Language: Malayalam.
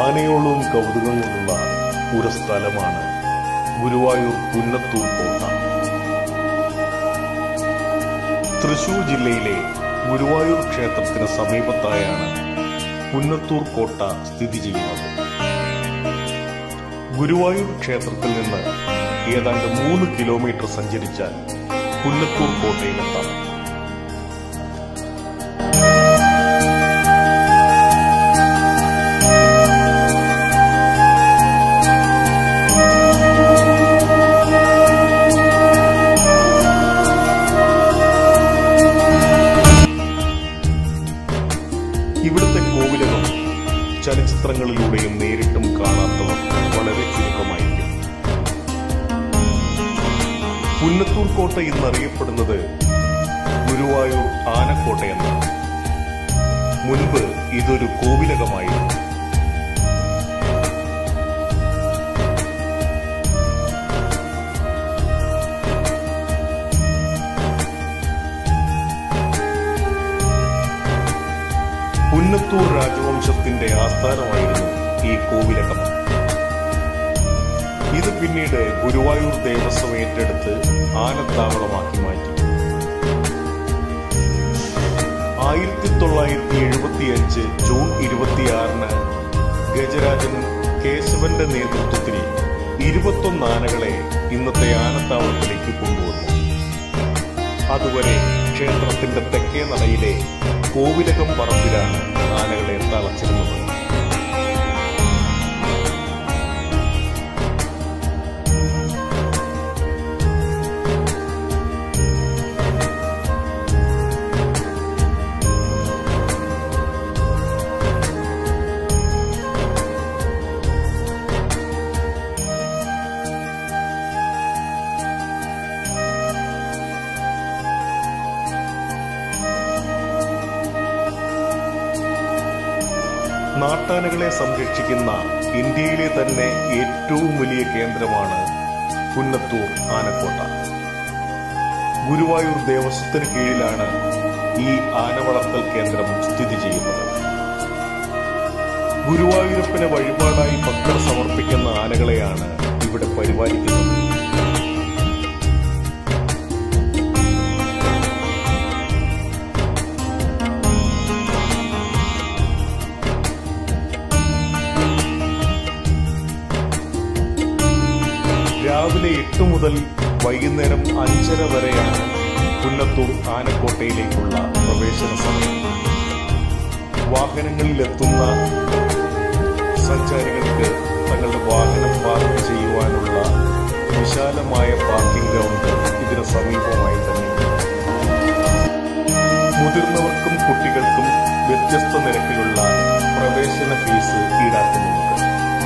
ആനയോളവും കൗതുകങ്ങളുള്ള ഒരു സ്ഥലമാണ് ഗുരുവായൂർ പുന്നത്തൂർ കോട്ട തൃശൂർ ജില്ലയിലെ ഗുരുവായൂർ ക്ഷേത്രത്തിന് സമീപത്തായാണ് പുന്നത്തൂർ കോട്ട സ്ഥിതി ചെയ്യുന്നത് ഗുരുവായൂർ ക്ഷേത്രത്തിൽ നിന്ന് ഏതാണ്ട് മൂന്ന് കിലോമീറ്റർ സഞ്ചരിച്ചാൽ പുന്നത്തൂർ കോട്ടയിലെത്താം ഇവിടുത്തെ കോവിലകം ചലച്ചിത്രങ്ങളിലൂടെയും നേരിട്ടും കാണാത്തവർ വളരെ ചുരുക്കമായിരിക്കും പുന്നത്തൂർ കോട്ട എന്നറിയപ്പെടുന്നത് ഗുരുവായൂർ ആനക്കോട്ട എന്നാണ് മുൻപ് ഇതൊരു കോവിലകമായിരുന്നു പുന്നത്തൂർ രാജവംശത്തിന്റെ ആസ്ഥാനമായിരുന്നു ഈ കോവിലകം ഇത് പിന്നീട് ഗുരുവായൂർ ദേവസ്വം ഏറ്റെടുത്ത് ആനത്താവളമാക്കി മാറ്റി ആയിരത്തി തൊള്ളായിരത്തി എഴുപത്തിയഞ്ച് ജൂൺ ഇരുപത്തിയാറിന് ഗജരാജൻ കേശവന്റെ നേതൃത്വത്തിൽ ഇരുപത്തൊന്ന് ആനകളെ ഇന്നത്തെ ആനത്താവളത്തിലേക്ക് കൊണ്ടുവന്നു അതുവരെ ക്ഷേത്രത്തിന്റെ തെക്കേ നടയിലെ കോവിലകം പറമ്പിലാണ് ആനകളെ തളച്ചിരുന്നത് നാട്ടാനകളെ സംരക്ഷിക്കുന്ന ഇന്ത്യയിലെ തന്നെ ഏറ്റവും വലിയ കേന്ദ്രമാണ് പുന്നത്തൂർ ആനക്കോട്ട ഗുരുവായൂർ ദേവസ്വത്തിന് കീഴിലാണ് ഈ ആന വളർത്തൽ കേന്ദ്രം സ്ഥിതി ചെയ്യുന്നത് ഗുരുവായൂരപ്പന് വഴിപാടായി ഭക്തർ സമർപ്പിക്കുന്ന ആനകളെയാണ് ഇവിടെ പരിപാലിക്കുന്നത് രാവിലെ എട്ട് മുതൽ വൈകുന്നേരം അഞ്ചര വരെയാണ് പുന്നത്തൂർ ആനക്കോട്ടയിലേക്കുള്ള പ്രവേശന സമയം വാഹനങ്ങളിലെത്തുന്ന സഞ്ചാരികൾക്ക് തങ്ങളുടെ വാഹനം പാർക്ക് ചെയ്യുവാനുള്ള വിശാലമായ പാർക്കിംഗ് ഗ്രൗണ്ട് ഇതിന് സമീപമായി തന്നെ മുതിർന്നവർക്കും കുട്ടികൾക്കും വ്യത്യസ്ത നിരക്കിലുള്ള പ്രവേശന ഫീസ് ഈടാക്കുന്നുണ്ട്